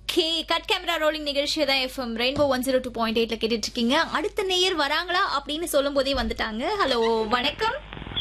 Okay cut camera rolling நிகழ்ச்சி தான் FM rainbow one zero two point எயிட்ல கேட்டுட்டு இருக்கீங்க அடுத்த நேயர் வராங்களா அப்படின்னு சொல்லும் போதே வந்துட்டாங்க ஹலோ வணக்கம்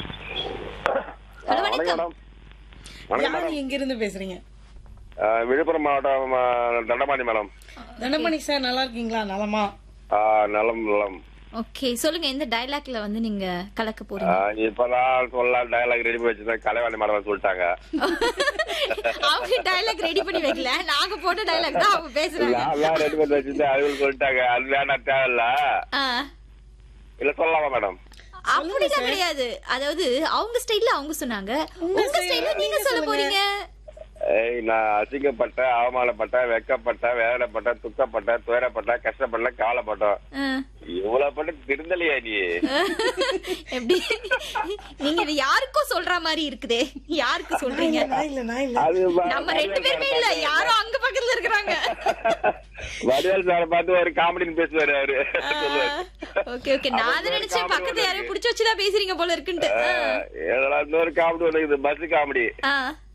ஹலோ வணக்கம் மேடம் வணக்கம் யாரு மேடம் எங்க இருந்து பேசுறீங்க ஆ, விழுப்புரம் மாவட்டம் ஆ, தண்டபாணி மேடம் தண்டமணி சார் நல்லா இருக்கீங்களா நலமா ஆ, நலம் நலம் ஓகே சொல்லுங்க எந்த டயலாக்ல வந்து நீங்க கலக்க ஆ, போறீங்க இப்பதான் சொல்லலாம் டயலாக் ரெடி பண்ணி வச்சிருந்தேன் கலைவாணி மேடம் சொல்லிட்டாங்க அவங்க டயலாக் ரெடி பண்ணி வைக்கல நாங்க போட்ட டயலாக் தான் அவங்க பேசுறாங்க நான் ரெடி பண்ணி வச்சிருந்தேன் அவங்க சொல்லிட்டாங்க அது வேணாம் தேவையில்ல ஆ, இல்ல சொல்லலாமா மேடம் அப்படிலாம் கிடையாது அதாவது அவங்க ஸ்டைல்ல அவங்க சொன்னாங்க உங்க ஸ்டைல்ல நீங்க சொல்ல போறீங்க ஏய் நான் அசிங்கப்பட்டேன் அவமானப்பட்டேன் வெக்கப்பட்டேன் வேதனைப்பட்டேன் துக்கப்பட்டேன் துயரப்பட்டேன் கஷ்டப்பட்டேன் காலப்பட்டோம் ஆ. இவ்வளவு பட்டு திருந்தலையா நீ எப்படி நீங்க இது யாருக்கும் சொல்ற மாதிரி இருக்குதே யாருக்கு சொல்றீங்க நான் இல்ல நான் இல்ல அது வ- நம்ம ரெண்டு பேருமே இல்ல யாரோ அங்க பக்கத்துல இருக்கிறாங்க வடிவேல் சார் பார்த்து ஒரு காமெடின்னு பேசுவாரு அவரு சொல்லுவாரு ஓகே ஓகே நான் அதை நினைச்சேன் பக்கத்துல யாரையும் புடிச்சு வச்சுதான் பேசுறீங்க போல இருக்குன்ட்டு ஆ. இதெல்லாம் இன்னொரு காமெடி ஒண்ணு இருக்குது பஸ் காமெடி ஆ.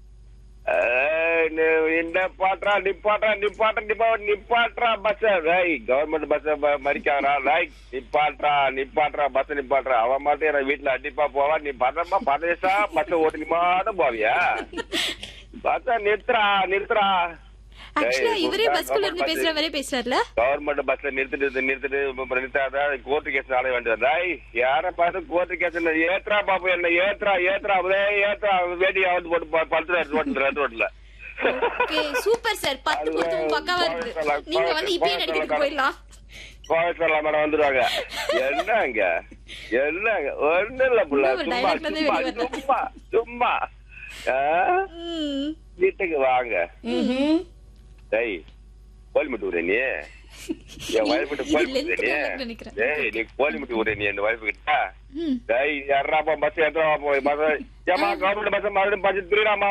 இந்த பாட்டுறா நிப்பாட்றா நிப்பாட்றா நிப்பா நிப்பாட்றா பஸ் ரை கவர்மெண்ட் பஸ் மறிக்காரா ரை நிப்பாட்றா நிப்பாட்றா பஸ் நிப்பாட்றா அவன் மட்டும் என்ன வீட்டுல அடிப்பா போவா நீ பதமா பதேசா பஸ் ஓட்டி மாட்டும் போவியா பஸ் நிறுத்துறா நிறுத்துறா ஆக்சுவலா ஏய், இவரே புதுசா பஸ்குள்ள இருந்து government பேசுற bus- மாதிரியே பேசுறாருல கவர்மெண்ட் பஸ்ல நிறுத்திட்டு நிறுத்திட்டு அப்புறம் நிறுத்தாத கோர்ட்டு கேஸ் ஆட வேண்டியது ரை யார பார்த்து கோர்ட்டு கேஸ் ஏத்ரா பாப்பா என்ன ஏத்ரா ஏத்ரா அப்படியே ஏத்ரா வேடி ஆவது போட்டு ப- படுத்துறாரு ரோட்ல ரெண்டு ரோட்ல ஓகே சூப்பர் சார் பத்து பொருத்தமும் பக்காவா இருக்கு நீங்க வந்து இப்பயே நடிக்கிட்டு போயிடலாம் கோயம்புத்தூர்ல மேடம் வந்துருவாங்க என்னங்க என்னங்க ஒண்ணு இல்ல புள்ள இன்னும் சும்மா dialogue வந்து சும்மா வெளிய வரல. சும்மா சும்மா ஆ? ம். வீட்டுக்கு வாங்க ம்ஹும். டேய் கோழிமுட்டு விடுற நீ என் வயசுட்டு இது கோழிமுட்டு length நீ dialogue நினைக்கிறேன். டேய் நீ கோழிமுட்டு விடுற நீ என் வயசு கிட்ட ம். டேய் யாராப்பா பஸ் ஏத்துறா போய் பஸ் ஏமா கவர்மெண்ட் பஸ் மறுபடியும் பஸ் திருடாமா